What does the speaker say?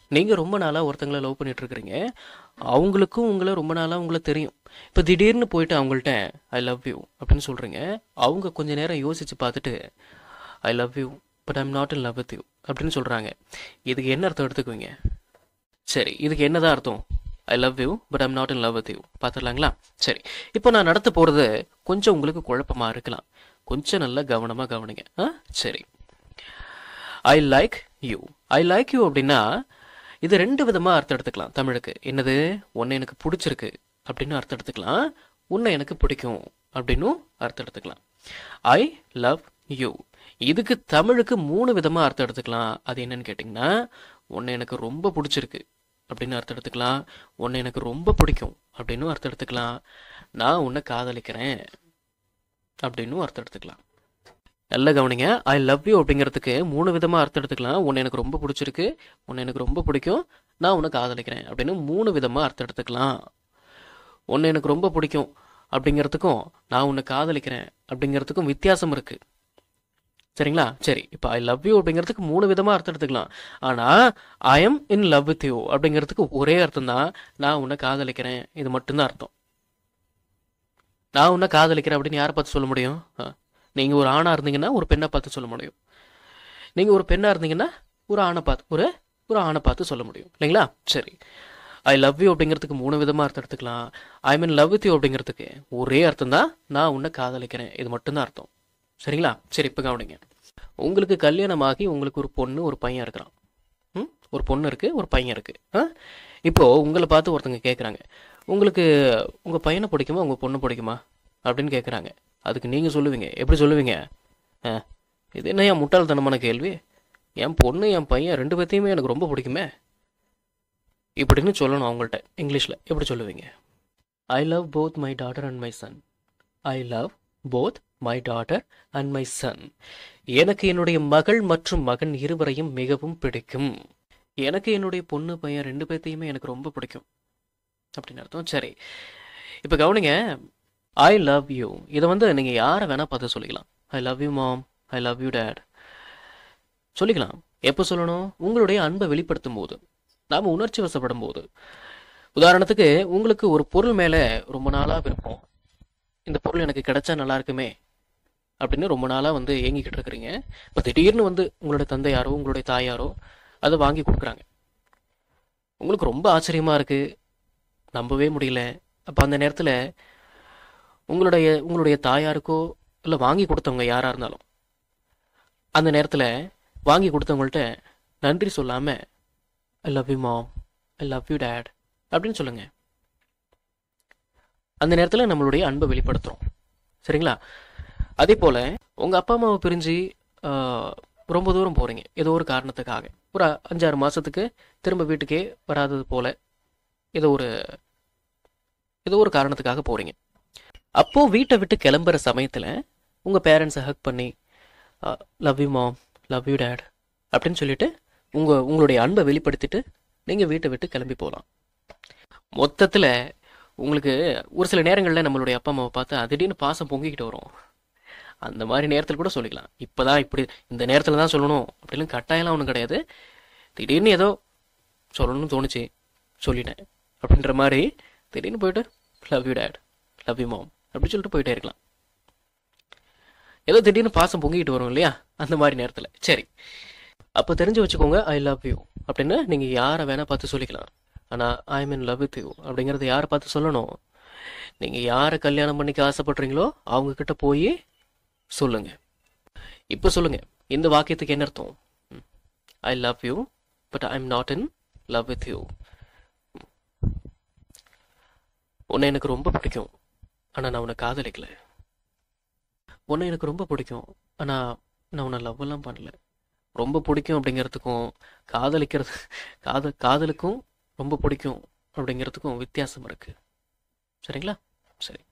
நீங்கள் ரொம்ப நாளாக ஒருத்தங்களை லவ் பண்ணிட்டு இருக்கிறீங்க அவங்களுக்கும் உங்களை ரொம்ப நாளாக உங்களை தெரியும் இப்போ திடீர்னு போயிட்டு அவங்கள்ட்ட ஐ லவ் யூ அப்படின்னு சொல்கிறீங்க அவங்க கொஞ்ச நேரம் யோசித்து பார்த்துட்டு I love you but I'm not in love with you அப்படின்னு சொல்கிறாங்க இதுக்கு என்ன அர்த்தம் எடுத்துக்குவீங்க சரி இதுக்கு என்னதான் அர்த்தம் I love you but I'm not in love with you பார்த்துடலாங்களா சரி இப்போ நான் நடத்த போகிறது கொஞ்சம் உங்களுக்கு குழப்பமாக இருக்கலாம் கொஞ்சம் நல்லா கவனமாக கவனிங்க ஆ சரி I like you I like you அப்படின்னா இது ரெண்டு விதமாக அர்த்தம் எடுத்துக்கலாம் தமிழுக்கு என்னது உன்னை எனக்கு பிடிச்சிருக்கு அப்படின்னு அர்த்தம் எடுத்துக்கலாம் உன்னை எனக்கு பிடிக்கும் அப்படின்னும் அர்த்தம் எடுத்துக்கலாம் ஐ லவ் யூ இதுக்கு தமிழுக்கு மூணு விதமாக அர்த்தம் எடுத்துக்கலாம் அது என்னன்னு கேட்டிங்கன்னா உன்னை எனக்கு ரொம்ப பிடிச்சிருக்கு அப்படின்னு அர்த்தம் எடுத்துக்கலாம் உன்னை எனக்கு ரொம்ப பிடிக்கும் அப்படின்னு அர்த்தம் எடுத்துக்கலாம் நான் உன்னை காதலிக்கிறேன் அப்படின்னு அர்த்தம் எடுத்துக்கலாம் நல்லா கவனிங்க ஐ லவ் யூ அப்படிங்கிறதுக்கு மூணு விதமாக அர்த்தம் எடுத்துக்கலாம் உன்னை எனக்கு ரொம்ப பிடிச்சிருக்கு உன்னை எனக்கு ரொம்ப பிடிக்கும் நான் உன்னை காதலிக்கிறேன் அப்படின்னு மூணு விதமாக அர்த்தம் எடுத்துக்கலாம் உன்னை எனக்கு ரொம்ப பிடிக்கும் அப்படிங்கிறதுக்கும் நான் உன்னை காதலிக்கிறேன் அப்படிங்கிறதுக்கும் வித்தியாசம் இருக்கு சரிங்களா சரி இப்போ ஐ லவ் யூ அப்படிங்கிறதுக்கு மூணு விதமாக அர்த்தம் எடுத்துக்கலாம் ஆனால் I am in love with you அப்படிங்கிறதுக்கு ஒரே அர்த்தம் தான் நான் உன்னை காதலிக்கிறேன் இது மட்டும்தான் அர்த்தம் நான் உன்னை காதலிக்கிறேன் அப்படின்னு யாரை பார்த்து சொல்ல முடியும் ஆ. நீங்க ஒரு ஆணா இருந்தீங்கன்னா ஒரு பெண்ணை பார்த்து சொல்ல முடியும் நீங்க ஒரு பெண்ணா இருந்தீங்கன்னா ஒரு ஆணை பார்த்து ஒரு ஒரு ஆணை பார்த்து சொல்ல முடியும் இல்லைங்களா சரி ஐ லவ் யூ அப்படிங்கிறதுக்கு மூணு விதமா அர்த்தம் எடுத்துக்கலாம் I mean love with you அப்படிங்கிறதுக்கு ஒரே அர்த்தம் தான் நான் உன்னை காதலிக்கிறேன் இது மட்டும்தான் அர்த்தம் சரிங்களா சரி இப்போ கவனிங்க உங்களுக்கு கல்யாணமாகி உங்களுக்கு ஒரு பொண்ணு ஒரு பையன் இருக்கிறான் ம் ஒரு பொண்ணு இருக்கு ஒரு பையன் இருக்கு ஆ இப்போ உங்களை பார்த்து ஒருத்தங்க கேட்குறாங்க உங்களுக்கு உங்க பையனை பிடிக்குமா உங்க பொண்ணு பிடிக்குமா அப்படின்னு கேட்குறாங்க அதுக்கு நீங்க சொல்லுவீங்க எப்படி சொல்லுவீங்க ஆ இது என்ன என் முட்டாள்தனமான கேள்வி என் பொண்ணு என் பையன் ரெண்டு பேர்த்தையுமே எனக்கு ரொம்ப பிடிக்குமே இப்படின்னு சொல்லணும் அவங்கள்ட்ட இங்கிலீஷில் எப்படி சொல்லுவீங்க I love both my daughter and my son I love both my daughter and my son எனக்கு என்னுடைய மகள் மற்றும் மகன் இருவரையும் மிகவும் பிடிக்கும் எனக்கு என்னுடைய பொண்ணு பையன் ரெண்டு பேர்த்தையுமே எனக்கு ரொம்ப பிடிக்கும் அப்படின்னு அர்த்தம் சரி இப்போ கவனிங்க ஐ லவ் யூ இதை வந்து நீங்கள் யாரை வேணால் பார்த்து சொல்லிக்கலாம் I love you mom I love you dad சொல்லிக்கலாம் எப்போ சொல்லணும் உங்களுடைய அன்பை வெளிப்படுத்தும் போது நாம் உணர்ச்சி வசப்படும் போது உதாரணத்துக்கு உங்களுக்கு ஒரு பொருள் மேலே ரொம்ப நாளாக விருப்பம் இந்த பொருள் எனக்கு கிடைச்சா நல்லா இருக்குமே அப்படின்னு ரொம்ப நாளாக வந்து ஏங்கிக்கிட்டு இருக்கிறீங்க இப்போ திடீர்னு வந்து உங்களுடைய தந்தையாரோ உங்களுடைய தாயாரோ அதை வாங்கி கொடுக்குறாங்க உங்களுக்கு ரொம்ப ஆச்சரியமாக இருக்குது நம்பவே முடியல அப்போ அந்த நேரத்தில் உங்களுடைய உங்களுடைய தாயாருக்கோ இல்லை வாங்கி கொடுத்தவங்க யாராக இருந்தாலும் அந்த நேரத்தில் வாங்கி கொடுத்தவங்கள்ட்ட நன்றி சொல்லாமல் I love you mom I love you dad அப்படின்னு சொல்லுங்க அந்த நேரத்தில் நம்மளுடைய அன்பை வெளிப்படுத்துகிறோம் சரிங்களா அதே போல் உங்கள் அப்பா அம்மாவை பிரிஞ்சு ஆஹ், ரொம்ப தூரம் போகிறீங்க ஏதோ ஒரு காரணத்துக்காக ஒரு அஞ்சாறு மாதத்துக்கு திரும்ப வீட்டுக்கே வராதது போல் ஏதோ ஒரு ஏதோ ஒரு காரணத்துக்காக போகிறீங்க அப்போ வீட்டை விட்டு கிளம்புற சமயத்தில் உங்கள் பேரண்ட்ஸை ஹக் பண்ணி love you mom love you dad அப்படின்னு சொல்லிட்டு உங்கள் உங்களுடைய அன்பை வெளிப்படுத்திட்டு நீங்கள் வீட்டை விட்டு கிளம்பி போகலாம் மொத்தத்தில் உங்களுக்கு ஒரு சில நேரங்களில் நம்மளுடைய அப்பா அம்மாவை பார்த்து திடீர்னு பாசம் பொங்கிக்கிட்டு வரும் அந்த மாதிரி நேரத்தில் கூட சொல்லிக்கலாம் இப்போதான் இப்படி இந்த நேரத்தில் தான் சொல்லணும் அப்படின்னு கட்டாயம்லாம் ஒன்றும் கிடையாது திடீர்னு ஏதோ சொல்லணும்னு தோணுச்சு சொல்லிட்டேன் அப்படின்ற மாதிரி திடீர்னு போயிட்டு love you dad love you mom அப்படி சொல்லிட்டு போயிட்டே இருக்கலாம் ஏதோ திடீர்னு பாசம் பொங்கிட்டு வரும் இல்லையா அந்த மாதிரி நேரத்தில் சரி அப்போ தெரிஞ்சு வச்சுக்கோங்க ஐ லவ் யூ அப்படின்னு நீங்கள் யாரை வேணால் பார்த்து சொல்லிக்கலாம் ஆனால் I mean love with you அப்படிங்கிறத யாரை பார்த்து சொல்லணும் நீங்கள் யாரை கல்யாணம் பண்ணிக்க ஆசைப்படுறீங்களோ அவங்க கிட்ட போய் சொல்லுங்க இப்போ சொல்லுங்க இந்த வாக்கியத்துக்கு என்ன அர்த்தம் I love you but I am not in love with you உன்னை எனக்கு ரொம்ப பிடிக்கும் ஆனால் நான் உன்னை காதலிக்கல உன்னை எனக்கு ரொம்ப பிடிக்கும் ஆனால் நான் உன்னை லவ் எல்லாம் பண்ணல ரொம்ப பிடிக்கும் அப்படிங்கிறதுக்கும் காதலிக்கிறது காத காதலுக்கும் ரொம்ப பிடிக்கும் அப்படிங்கிறதுக்கும் வித்தியாசம் இருக்கு சரிங்களா சரி